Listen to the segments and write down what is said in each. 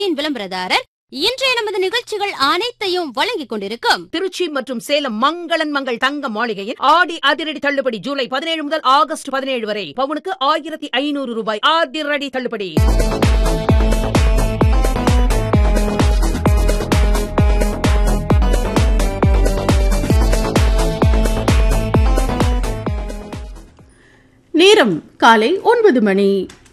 இன் விளம்பரதாரர் இன்றைய நமது நிகழ்ச்சிகள் அனைத்தையும் வழங்கிக் கொண்டிருக்கும் திருச்சி மற்றும் சேலம் மங்களன் மங்கள் தங்க மாளிகையில் ஆடி அதிரடி தள்ளுபடி ஜூலை பதினேழு முதல் ஆகஸ்ட் பதினேழு வரை பவுனுக்கு ஆயிரத்தி ஐநூறு ரூபாய் அதிரடி தள்ளுபடி நேரம் காலை ஒன்பது மணி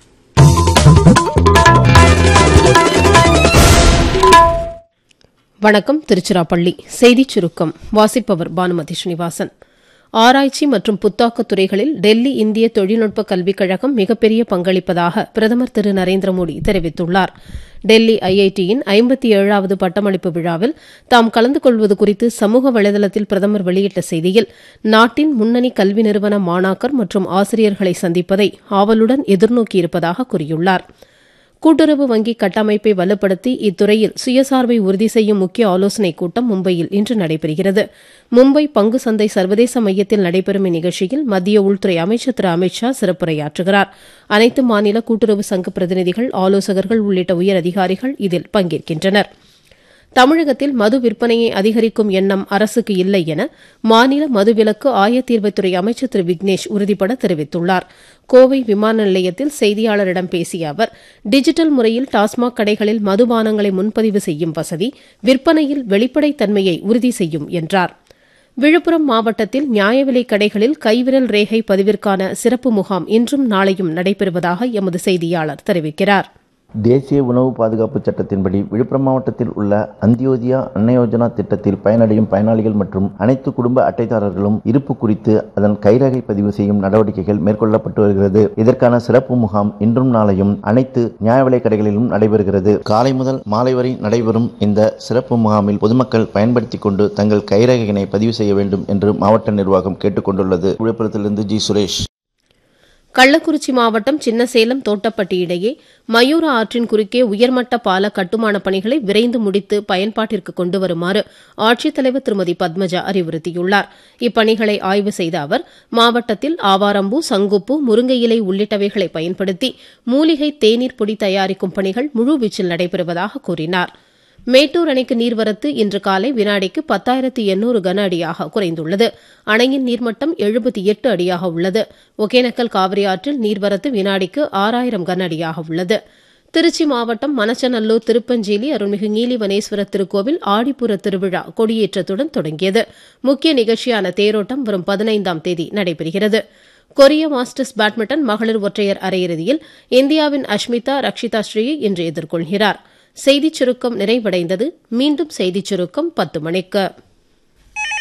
வணக்கம் திருச்சிராப்பள்ளி செய்திச் சுருக்கம் வாசிப்பவர் பானுமதி ஸ்ரீனிவாசன் ஆராய்ச்சி மற்றும் புத்தாக்கத் துறைகளில் டெல்லி இந்திய தொழில்நுட்ப கல்விக் கழகம் மிகப்பெரிய பங்களிப்பதாக பிரதமர் திரு நரேந்திர மோடி தெரிவித்துள்ளார் டெல்லி ஐஐடியின் ஐம்பத்தி ஏழாவது பட்டமளிப்பு விழாவில் தாம் கலந்து கொள்வது குறித்து சமூக வலைதளத்தில் பிரதமர் வெளியிட்ட செய்தியில் நாட்டின் முன்னணி கல்வி நிறுவன மாணாக்கர் மற்றும் ஆசிரியர்களை சந்திப்பதை ஆவலுடன் எதிர்நோக்கியிருப்பதாக கூறியுள்ளாா் கூட்டுறவு வங்கி கட்டமைப்பை வலுப்படுத்தி இத்துறையில் சுயசார்பை உறுதி செய்யும் முக்கிய ஆலோசனைக் கூட்டம் மும்பையில் இன்று நடைபெறுகிறது மும்பை பங்கு சந்தை சர்வதேச மையத்தில் நடைபெறும் இந்நிகழ்ச்சியில் மத்திய உள்துறை அமைச்சர் திரு அமித் ஷா சிறப்புரையாற்றுகிறார் அனைத்து மாநில கூட்டுறவு சங்க பிரதிநிதிகள் ஆலோசகர்கள் உள்ளிட்ட உயர் அதிகாரிகள் இதில் பங்கேற்கின்றனா் தமிழகத்தில் மது விற்பனையை அதிகரிக்கும் எண்ணம் அரசுக்கு இல்லை என மாநில மதுவிலக்கு ஆயத்தீர்வைத்துறை அமைச்சர் திரு விக்னேஷ் உறுதிபட தெரிவித்துள்ளார் கோவை விமான நிலையத்தில் செய்தியாளரிடம் பேசிய அவர் டிஜிட்டல் முறையில் டாஸ்மாக் கடைகளில் மதுபானங்களை முன்பதிவு செய்யும் வசதி விற்பனையில் வெளிப்படைத்தன்மையை உறுதி செய்யும் என்றார் விழுப்புரம் மாவட்டத்தில் நியாய விலைக் கடைகளில் கைவிரல் ரேகை பதிவிற்கான சிறப்பு முகாம் இன்றும் நாளையும் நடைபெறுவதாக எமது செய்தியாளர் தெரிவிக்கிறார் தேசிய உணவு பாதுகாப்பு சட்டத்தின்படி விழுப்புரம் மாவட்டத்தில் உள்ள அந்தியோதயா அன்னயோஜனா திட்டத்தில் பயனடையும் பயனாளிகள் மற்றும் அனைத்து குடும்ப அட்டைதாரர்களும் இருப்பு குறித்து அதன் கைரகை பதிவு செய்யும் நடவடிக்கைகள் மேற்கொள்ளப்பட்டு வருகிறது இதற்கான சிறப்பு முகாம் இன்றும் நாளையும் அனைத்து நியாய விலைக் கடைகளிலும் நடைபெறுகிறது காலை முதல் மாலை வரை நடைபெறும் இந்த சிறப்பு முகாமில் பொதுமக்கள் பயன்படுத்திக் கொண்டு தங்கள் கைரகையினை பதிவு செய்ய வேண்டும் என்று மாவட்ட நிர்வாகம் கேட்டுக் கொண்டுள்ளது விழுப்புரத்திலிருந்து ஜி சுரேஷ் கள்ளக்குறிச்சி மாவட்டம் சின்னசேலம் தோட்டப்பட்டி இடையே மயூர ஆற்றின் குறுக்கே உயர்மட்ட பால கட்டுமானப் பணிகளை விரைந்து முடித்து பயன்பாட்டிற்கு கொண்டு வருமாறு ஆட்சித்தலைவர் திருமதி பத்மஜா அறிவுறுத்தியுள்ளார் இப்பணிகளை ஆய்வு செய்த அவர் மாவட்டத்தில் ஆவாரம்பூ சங்குப்பூ முருங்கை இலை உள்ளிட்டவைகளை பயன்படுத்தி மூலிகை தேநீர் பொடி தயாரிக்கும் பணிகள் முழுவீச்சில் நடைபெறுவதாக கூறினாா் மேட்டூர் அணைக்கு நீர்வரத்து இன்று காலை வினாடிக்கு பத்தாயிரத்து எண்ணூறு கன அடியாக குறைந்துள்ளது அணையின் நீர்மட்டம் எழுபத்தி எட்டு அடியாக உள்ளது ஒகேனக்கல் காவிரி ஆற்றில் நீர்வரத்து வினாடிக்கு ஆறாயிரம் கன அடியாக உள்ளது திருச்சி மாவட்டம் மணச்சநல்லூர் திருப்பஞ்சேலி அருள்மிகு நீலிவனேஸ்வரர் திருக்கோவில் ஆடிப்புற திருவிழா கொடியேற்றத்துடன் தொடங்கியது முக்கிய நிகழ்ச்சியான தேரோட்டம் வரும் பதினைந்தாம் தேதி நடைபெறுகிறது கொரிய மாஸ்டர்ஸ் பேட்மிண்டன் மகளிர் ஒற்றையர் அரையிறுதியில் இந்தியாவின் அஷ்மிதா ரக்ஷிதா ஸ்ரீயை இன்று எதிர்கொள்கிறார் செய்திச் சுருக்கம் நிறைவடைந்தது மீண்டும் செய்திச் சுருக்கம் பத்து மணிக்கு